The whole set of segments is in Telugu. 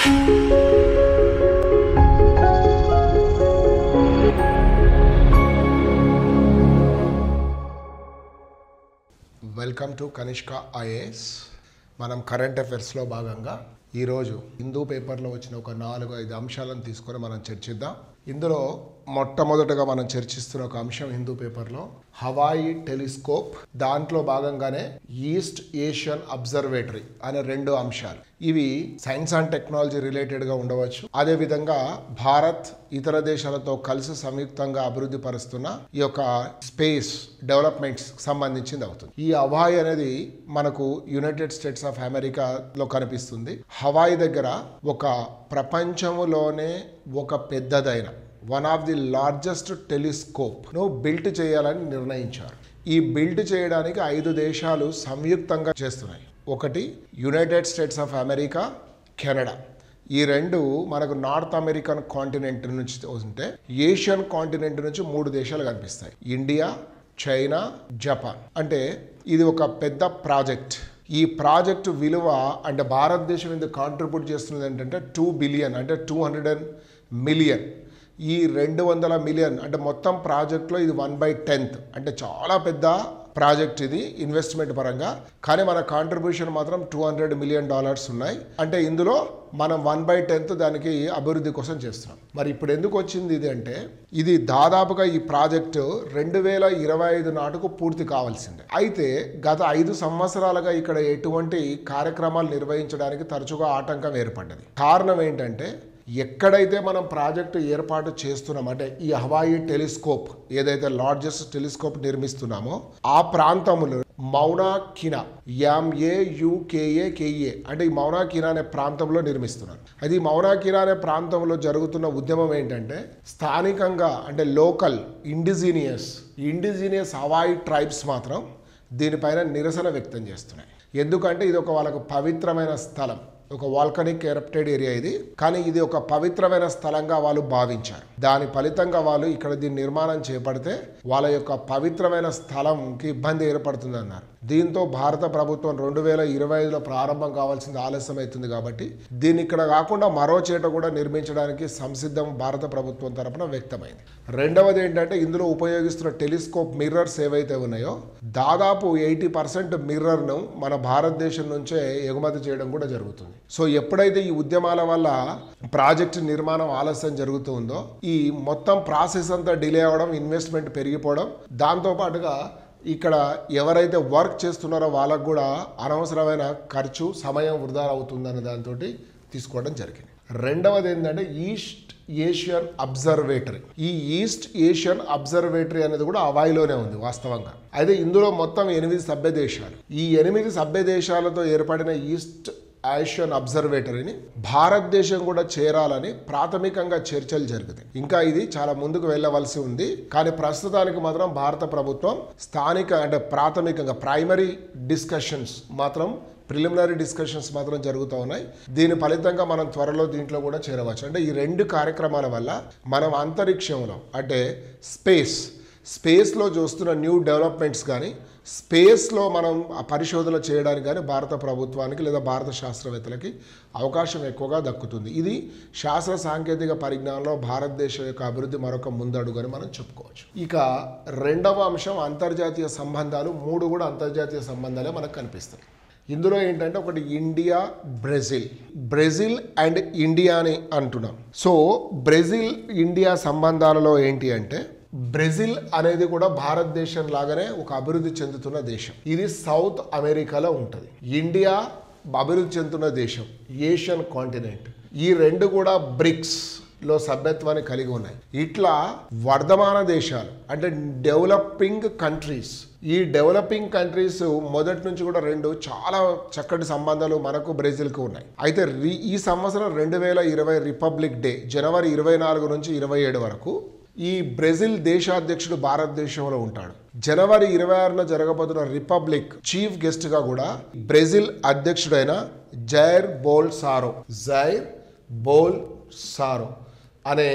వెల్కమ్ టు కనిష్క ఐఏఎస్ మనం కరెంట్ అఫైర్స్లో భాగంగా ఈరోజు హిందూ పేపర్లో వచ్చిన ఒక నాలుగు ఐదు అంశాలను తీసుకొని మనం చర్చిద్దాం ఇందులో మొట్టమొదటగా మనం చర్చిస్తున్న ఒక అంశం హిందూ పేపర్లో హవాయి టెలిస్కోప్ దాంట్లో భాగంగానే ఈస్ట్ ఏషియన్ అబ్జర్వేటరీ అనే రెండు అంశాలు ఇవి సైన్స్ అండ్ టెక్నాలజీ రిలేటెడ్గా ఉండవచ్చు అదేవిధంగా భారత్ ఇతర దేశాలతో కలిసి సంయుక్తంగా అభివృద్ధి పరుస్తున్న ఈ యొక్క స్పేస్ డెవలప్మెంట్స్ సంబంధించింది అవుతుంది ఈ హవాయి అనేది మనకు యునైటెడ్ స్టేట్స్ ఆఫ్ అమెరికాలో కనిపిస్తుంది హవాయి దగ్గర ఒక ప్రపంచములోనే ఒక పెద్దదైన one of the largest telescope ను బిల్ట్ చేయాలని నిర్ణయించారు ఈ బిల్ట్ చేయడానికి ఐదు దేశాలు సంయుక్తంగా చేస్తున్నాయి ఒకటి United States of America Canada ఈ రెండు మనకు నార్త్ అమెరికన్ కాంటినెంట్ నుంచి ఉంటే ఏషియన్ కాంటినెంట్ నుంచి మూడు దేశాలు కనిపిస్తాయి ఇండియా చైనా జపాన్ అంటే ఇది ఒక పెద్ద ప్రాజెక్ట్ ఈ ప్రాజెక్టు విలువ అంటే భారతదేశం ఎందుకు కాంట్రిబ్యూట్ చేస్తున్నది ఏంటంటే టూ బిలియన్ అంటే టూ హండ్రెడ్ అండ్ మిలియన్ ఈ రెండు వందల మిలియన్ అంటే మొత్తం ప్రాజెక్ట్లో ఇది వన్ బై టెన్త్ అంటే చాలా పెద్ద ప్రాజెక్ట్ ఇది ఇన్వెస్ట్మెంట్ పరంగా కానీ మన కాంట్రిబ్యూషన్ మాత్రం టూ హండ్రెడ్ మిలియన్ డాలర్స్ ఉన్నాయి అంటే ఇందులో మనం వన్ బై టెన్త్ దానికి అభివృద్ధి కోసం చేస్తున్నాం మరి ఇప్పుడు ఎందుకు వచ్చింది ఇది అంటే ఇది దాదాపుగా ఈ ప్రాజెక్టు రెండు వేల ఇరవై ఐదు నాటుకు పూర్తి కావాల్సిందే అయితే గత ఐదు సంవత్సరాలుగా ఇక్కడ ఎటువంటి కార్యక్రమాలు నిర్వహించడానికి తరచుగా ఆటంకం ఏర్పడ్డది కారణం ఏంటంటే ఎక్కడైతే మనం ప్రాజెక్టు ఏర్పాటు చేస్తున్నాం అంటే ఈ హవాయి టెలిస్కోప్ ఏదైతే లార్జెస్ట్ టెలిస్కోప్ నిర్మిస్తున్నామో ఆ ప్రాంతంలో మౌనా కినా ఎంఏ యుకేఏ కేఏ అంటే ఈ మౌనా కినా అనే ప్రాంతంలో నిర్మిస్తున్నారు అది మౌనా కినా అనే ప్రాంతంలో జరుగుతున్న ఉద్యమం ఏంటంటే స్థానికంగా అంటే local indigenous indigenous Hawaii tribes మాత్రం దీనిపైన నిరసన వ్యక్తం చేస్తున్నాయి ఎందుకంటే ఇది ఒక వాళ్ళకు పవిత్రమైన స్థలం ఒక వాల్కనిక్ ఎరప్టెడ్ ఏరియా ఇది కానీ ఇది ఒక పవిత్రమైన స్థలంగా వాళ్ళు భావించారు దాని ఫలితంగా వాళ్ళు ఇక్కడ దీని నిర్మాణం చేపడితే వాళ్ళ యొక్క పవిత్రమైన స్థలంకి ఇబ్బంది ఏర్పడుతుంది అన్నారు దీంతో భారత ప్రభుత్వం రెండు వేల ఇరవై ఐదులో ప్రారంభం కావాల్సింది ఆలస్యం అవుతుంది కాబట్టి దీన్ని ఇక్కడ కాకుండా మరో చేట కూడా నిర్మించడానికి సంసిద్ధం భారత ప్రభుత్వం తరపున వ్యక్తమైంది రెండవది ఏంటంటే ఇందులో ఉపయోగిస్తున్న టెలిస్కోప్ మిర్రర్స్ ఏవైతే ఉన్నాయో దాదాపు ఎయిటీ పర్సెంట్ మిర్రర్ను మన భారతదేశం నుంచే ఎగుమతి చేయడం కూడా జరుగుతుంది సో ఎప్పుడైతే ఈ ఉద్యమాల వల్ల ప్రాజెక్ట్ నిర్మాణం ఆలస్యం జరుగుతుందో ఈ మొత్తం ప్రాసెస్ అంతా డిలే అవ్వడం ఇన్వెస్ట్మెంట్ పెరిగిపోవడం దాంతో పాటుగా ఇక్కడ ఎవరైతే వర్క్ చేస్తున్నారో వాళ్ళకు కూడా అనవసరమైన ఖర్చు సమయం వృధా అవుతుందన్న దాంతో తీసుకోవడం జరిగింది రెండవది ఏంటంటే ఈస్ట్ ఏషియన్ అబ్జర్వేటరీ ఈ ఈస్ట్ ఏషియన్ అబ్జర్వేటరీ అనేది కూడా హవాయిలోనే ఉంది వాస్తవంగా అయితే ఇందులో మొత్తం ఎనిమిది సభ్య దేశాలు ఈ ఎనిమిది సభ్య దేశాలతో ఏర్పడిన ఈస్ట్ ఏషియన్ అబ్జర్వేటరీని భారతదేశం కూడా చేరాలని ప్రాథమికంగా చర్చలు జరుగుతాయి ఇంకా ఇది చాలా ముందుకు వెళ్ళవలసి ఉంది కానీ ప్రస్తుతానికి మాత్రం భారత ప్రభుత్వం స్థానిక అంటే ప్రాథమికంగా ప్రైమరీ డిస్కషన్స్ మాత్రం ప్రిలిమినరీ డిస్కషన్స్ మాత్రం జరుగుతూ ఉన్నాయి దీని ఫలితంగా మనం త్వరలో దీంట్లో కూడా చేరవచ్చు అంటే ఈ రెండు కార్యక్రమాల వల్ల మనం అంతరిక్షంలో అంటే స్పేస్ స్పేస్లో చూస్తున్న న్యూ డెవలప్మెంట్స్ కానీ స్పేస్లో మనం ఆ పరిశోధన చేయడానికి కానీ భారత ప్రభుత్వానికి లేదా భారత శాస్త్రవేత్తలకి అవకాశం ఎక్కువగా దక్కుతుంది ఇది శాస్త్ర సాంకేతిక పరిజ్ఞానంలో భారతదేశం యొక్క అభివృద్ధి మరొక ముందడుగు అని మనం చెప్పుకోవచ్చు ఇక రెండవ అంశం అంతర్జాతీయ సంబంధాలు మూడు కూడా అంతర్జాతీయ సంబంధాలే మనకు కనిపిస్తాయి ఇందులో ఏంటంటే ఒకటి India Brazil Brazil and India అని అంటున్నాం సో బ్రెజిల్ ఇండియా సంబంధాలలో ఏంటి అంటే బ్రెజిల్ అనేది కూడా భారతదేశం లాగానే ఒక అభివృద్ధి చెందుతున్న దేశం ఇది సౌత్ అమెరికాలో ఉంటుంది ఇండియా అభివృద్ధి చెందుతున్న దేశం ఏషియన్ కాంటినెంట్ ఈ రెండు కూడా బ్రిక్స్ లో సభ్యత్వాన్ని కలిగి ఉన్నాయి ఇట్లా వర్ధమాన దేశాలు అంటే డెవలపింగ్ కంట్రీస్ ఈ డెవలపింగ్ కంట్రీస్ మొదటి నుంచి కూడా రెండు చాలా చక్కటి సంబంధాలు మనకు బ్రెజిల్కు ఉన్నాయి అయితే రీ- ఈ సంవత్సరం రెండు వేల ఇరవై రిపబ్లిక్ డే జనవరి ఇరవై నాలుగు నుంచి ఇరవై ఏడు వరకు ఈ బ్రెజిల్ దేశాధ్యక్షుడు భారతదేశంలో ఉంటాడు జనవరి ఇరవై ఆరున జరగబోతున్న రిపబ్లిక్ చీఫ్ గెస్ట్ గా కూడా బ్రెజిల్ అధ్యక్షుడైన Jair Bolsonaro Jair Bolsonaro అనే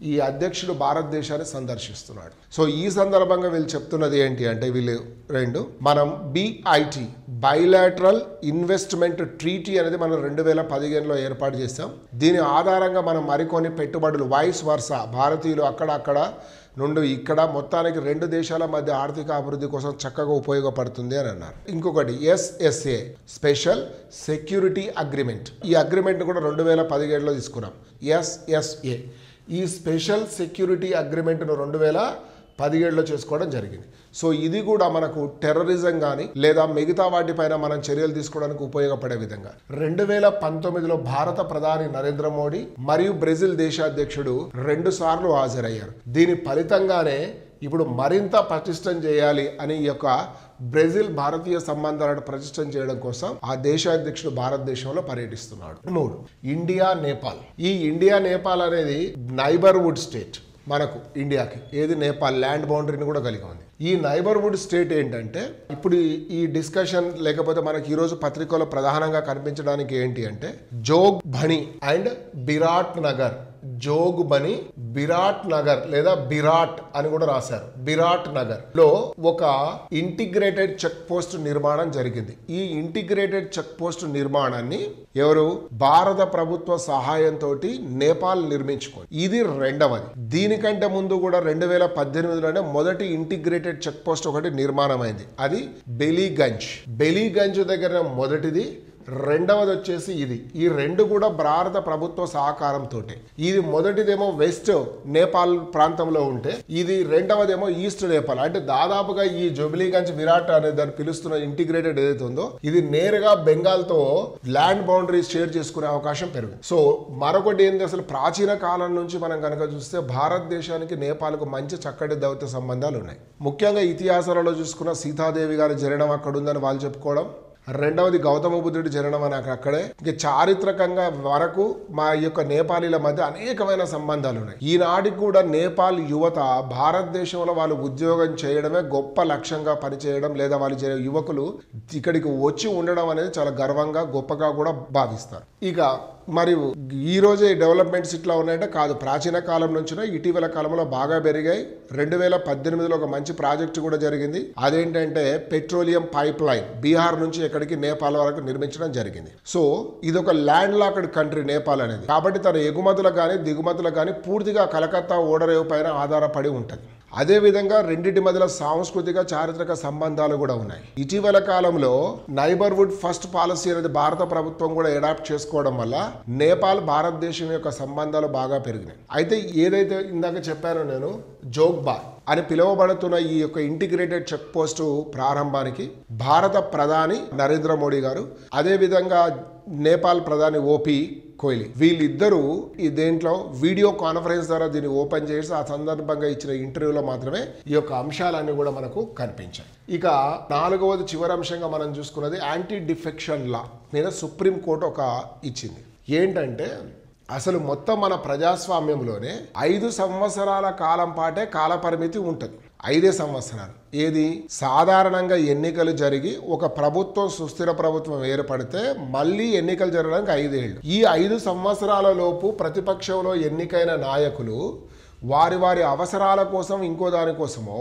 ఈ అధ్యక్షుడు భారతదేశాన్ని సందర్శిస్తున్నాడు సో ఈ సందర్భంగా వీళ్ళు చెప్తున్నది ఏంటి అంటే వీళ్ళు రెండు మనం బిఐటి బైలాటరల్ ఇన్వెస్ట్మెంట్ ట్రీటీ అనేది మనం రెండు వేల పదిహేనులో ఏర్పాటు చేస్తాం దీని ఆధారంగా మనం మరికొన్ని పెట్టుబడులు వైస్ వర్స భారతీయులు అక్కడ అక్కడ నుండి ఇక్కడ మొత్తానికి రెండు దేశాల మధ్య ఆర్థిక అభివృద్ధి కోసం చక్కగా ఉపయోగపడుతుంది అని అన్నారు ఇంకొకటి ఎస్ఎస్ఏ స్పెషల్ సెక్యూరిటీ అగ్రిమెంట్ ఈ అగ్రిమెంట్ కూడా రెండు వేల పదిహేడులో తీసుకున్నాం ఎస్ఎస్ఏ ఈ స్పెషల్ సెక్యూరిటీ అగ్రిమెంట్ను రెండు వేల పదిహేడులో చేసుకోవడం జరిగింది సో ఇది కూడా మనకు టెర్రరిజం కానీ లేదా మిగతా వాటిపైన మనం చర్యలు తీసుకోవడానికి ఉపయోగపడే విధంగా రెండు వేల పంతొమ్మిదిలో భారత ప్రధాని నరేంద్ర మోడీ మరియు బ్రెజిల్ దేశాధ్యక్షుడు రెండు సార్లు హాజరయ్యారు దీని ఫలితంగానే ఇప్పుడు మరింత పటిష్టం చేయాలి అని ఈ యొక్క బ్రెజిల్ భారతీయ సంబంధాలను ప్రతిష్టం చేయడం కోసం ఆ దేశాధ్యక్షుడు భారతదేశంలో పర్యటిస్తున్నాడు మూడు ఇండియా నేపాల్ ఈ ఇండియా నేపాల్ అనేది నైబర్వుడ్ స్టేట్ మనకు ఇండియాకి ఏది నేపాల్ ల్యాండ్ బౌండరీని కూడా కలిగి ఉంది ఈ నైబర్వుడ్ స్టేట్ ఏంటంటే ఇప్పుడు ఈ- ఈ డిస్కషన్ లేకపోతే మనకి ఈరోజు పత్రికలో ప్రధానంగా కనిపించడానికి ఏంటి అంటే Jogbani and Biratnagar Jogbani Biratnagar లేదా బిరాట్ అని కూడా రాశారు బిరాట్ నగర్ లో ఒక ఇంటిగ్రేటెడ్ చెక్ పోస్ట్ నిర్మాణం జరిగింది ఈ ఇంటిగ్రేటెడ్ చెక్ పోస్ట్ నిర్మాణాన్ని ఎవరు భారత ప్రభుత్వ సహాయంతో నేపాల్ నిర్మించుకుంది ఇది రెండవది దీనికంటే ముందు కూడా రెండు వేల పద్దెనిమిదిలోనే మొదటి ఇంటిగ్రేటెడ్ చెక్ పోస్ట్ ఒకటి నిర్మాణమైంది అది బెలీగంజ్ బెలీగంజ్ దగ్గర మొదటిది రెండవది వచ్చేసి ఇది ఈ రెండు కూడా భారత ప్రభుత్వ సహకారంతో ఇది మొదటిదేమో వెస్ట్ నేపాల్ ప్రాంతంలో ఉంటే ఇది రెండవదేమో ఈస్ట్ నేపాల్ అంటే దాదాపుగా ఈ జుబ్లీగంజ్ విరాట్ అనే దాన్ని పిలుస్తున్న ఇంటిగ్రేటెడ్ ఏదైతే ఉందో ఇది నేరుగా బెంగాల్ తో ల్యాండ్ బౌండరీస్ షేర్ చేసుకునే అవకాశం పెరిగింది సో మరొకటి ఏంటి అసలు ప్రాచీన కాలం నుంచి మనం కనుక చూస్తే భారతదేశానికి నేపాల్కు మంచి చక్కటి దౌత్య సంబంధాలు ఉన్నాయి ముఖ్యంగా ఇతిహాసాలలో చూసుకున్న సీతాదేవి గారి జరగడం అక్కడ ఉందని వాళ్ళు చెప్పుకోవడం రెండవది గౌతమ బుద్ధుడి జననం అని అక్కడే ఇక చారిత్రకంగా వరకు మా యొక్క నేపాలీల మధ్య అనేకమైన సంబంధాలు ఉన్నాయి ఈనాటికి కూడా నేపాల్ యువత భారతదేశంలో వాళ్ళు ఉద్యోగం చేయడమే గొప్ప లక్ష్యంగా పనిచేయడం లేదా వాళ్ళు చే- యువకులు ఇక్కడికి వచ్చి ఉండడం అనేది చాలా గర్వంగా గొప్పగా కూడా భావిస్తారు ఇక మరి ఈ రోజే డెవలప్మెంట్స్ ఇట్లా ఉన్నాయంటే కాదు ప్రాచీన కాలం నుంచినే ఇటీవల కాలంలో బాగా పెరిగాయి రెండు వేల పద్దెనిమిదిలో ఒక మంచి ప్రాజెక్ట్ కూడా జరిగింది అదేంటంటే పెట్రోలియం పైప్ లైన్ బీహార్ నుంచి ఎక్కడికి నేపాల్ వరకు నిర్మించడం జరిగింది సో ఇది ఒక ల్యాండ్ లాక్డ్ కంట్రీ నేపాల్ అనేది కాబట్టి తన ఎగుమతులకు కానీ దిగుమతులకు కానీ పూర్తిగా కలకత్తా ఓడరేవు పైన ఆధారపడి ఉంటుంది అదే విధంగా రెండింటి మధ్యలో సాంస్కృతిక చారిత్రక సంబంధాలు కూడా ఉన్నాయి ఇటీవల కాలంలో నైబర్వుడ్ ఫస్ట్ పాలసీ అనేది భారత ప్రభుత్వం కూడా అడాప్ట్ చేసుకోవడం వల్ల నేపాల్ భారతదేశం యొక్క సంబంధాలు బాగా పెరిగినాయి అయితే ఏదైతే ఇందాక చెప్పానో నేను జోగ్బా అని పిలువబడుతున్న ఈ యొక్క ఇంటిగ్రేటెడ్ చెక్ పోస్టు ప్రారంభానికి భారత ప్రధాని నరేంద్ర మోడీ గారు అదే విధంగా నేపాల్ ప్రధాని ఓపీ కోహ్లీ వీళ్ళిద్దరూ ఈ దేంట్లో వీడియో కాన్ఫరెన్స్ ద్వారా దీన్ని ఓపెన్ చేసి ఆ సందర్భంగా ఇచ్చిన ఇంటర్వ్యూలో మాత్రమే ఈ యొక్క అంశాలన్నీ కూడా మనకు కనిపించాయి ఇక నాలుగవది చివరి అంశంగా మనం చూసుకున్నది యాంటీ డిఫెక్షన్ లా మీద సుప్రీం కోర్టు ఒక ఇచ్చింది ఏంటంటే అసలు మొత్తం మన ప్రజాస్వామ్యంలోనే ఐదు సంవత్సరాల కాలం పాటే కాలపరిమితి ఉంటుంది ఐదే సంవత్సరాలు ఏది సాధారణంగా ఎన్నికలు జరిగి ఒక ప్రభుత్వం సుస్థిర ప్రభుత్వం ఏర్పడితే మళ్ళీ ఎన్నికలు జరగడానికి ఐదేళ్లు ఈ ఐదు సంవత్సరాల లోపు ప్రతిపక్షంలో ఎన్నికైన నాయకులు వారి వారి అవసరాల కోసం ఇంకో దానికోసమో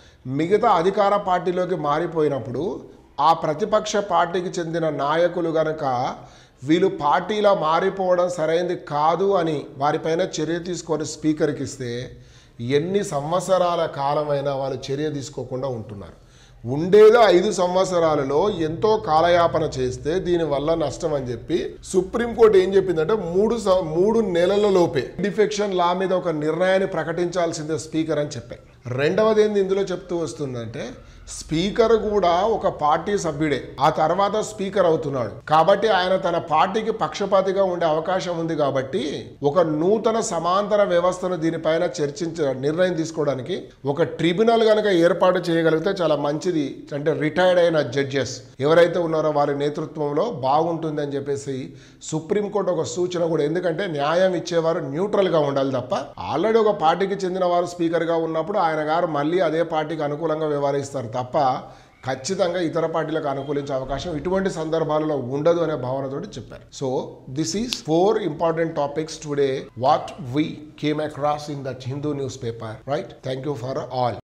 మిగతా అధికార పార్టీలోకి మారిపోయినప్పుడు ఆ ప్రతిపక్ష పార్టీకి చెందిన నాయకులు గనక వీళ్ళు పార్టీలా మారిపోవడం సరైనది కాదు అని వారిపైన చర్య తీసుకొని స్పీకర్కి ఇస్తే ఎన్ని సంవత్సరాల కాలమైనా వాళ్ళు చర్య తీసుకోకుండా ఉంటున్నారు ఉండేదో ఐదు సంవత్సరాలలో ఎంతో కాలయాపన చేస్తే దీనివల్ల నష్టం అని చెప్పి సుప్రీంకోర్టు ఏం చెప్పిందంటే మూడు సం- మూడు నెలల లోపే డిఫెక్షన్ లా మీద ఒక నిర్ణయాన్ని ప్రకటించాల్సిందే స్పీకర్ అని చెప్పాయి రెండవది ఏంది ఇందులో చెప్తూ వస్తుందంటే స్పీకర్ కూడా ఒక పార్టీ సభ్యుడే ఆ తర్వాత స్పీకర్ అవుతున్నాడు కాబట్టి ఆయన తన పార్టీకి పక్షపాతిగా ఉండే అవకాశం ఉంది కాబట్టి ఒక నూతన సమాంతర వ్యవస్థను దీనిపైన చర్చించ నిర్ణయం తీసుకోవడానికి ఒక ట్రిబ్యునల్ కనుక ఏర్పాటు చేయగలిగితే చాలా మంచిది అంటే రిటైర్డ్ అయిన జడ్జెస్ ఎవరైతే ఉన్నారో వారి నేతృత్వంలో బాగుంటుంది అని చెప్పేసి సుప్రీంకోర్టు ఒక సూచన కూడా ఎందుకంటే న్యాయం ఇచ్చేవారు న్యూట్రల్ గా ఉండాలి తప్ప ఆల్రెడీ ఒక పార్టీకి చెందిన వారు స్పీకర్ గా ఉన్నప్పుడు ఆయన గారు మళ్ళీ అదే పార్టీకి అనుకూలంగా వ్యవహరిస్తారు తప్ప ఖచ్చితంగా ఇతర పార్టీలకు అనుకూలించే అవకాశం ఇటువంటి సందర్భాలలో ఉండదు అనే భావనతోటి చెప్పారు so this is four important topics today what we came across in that Hindu newspaper right thank you for all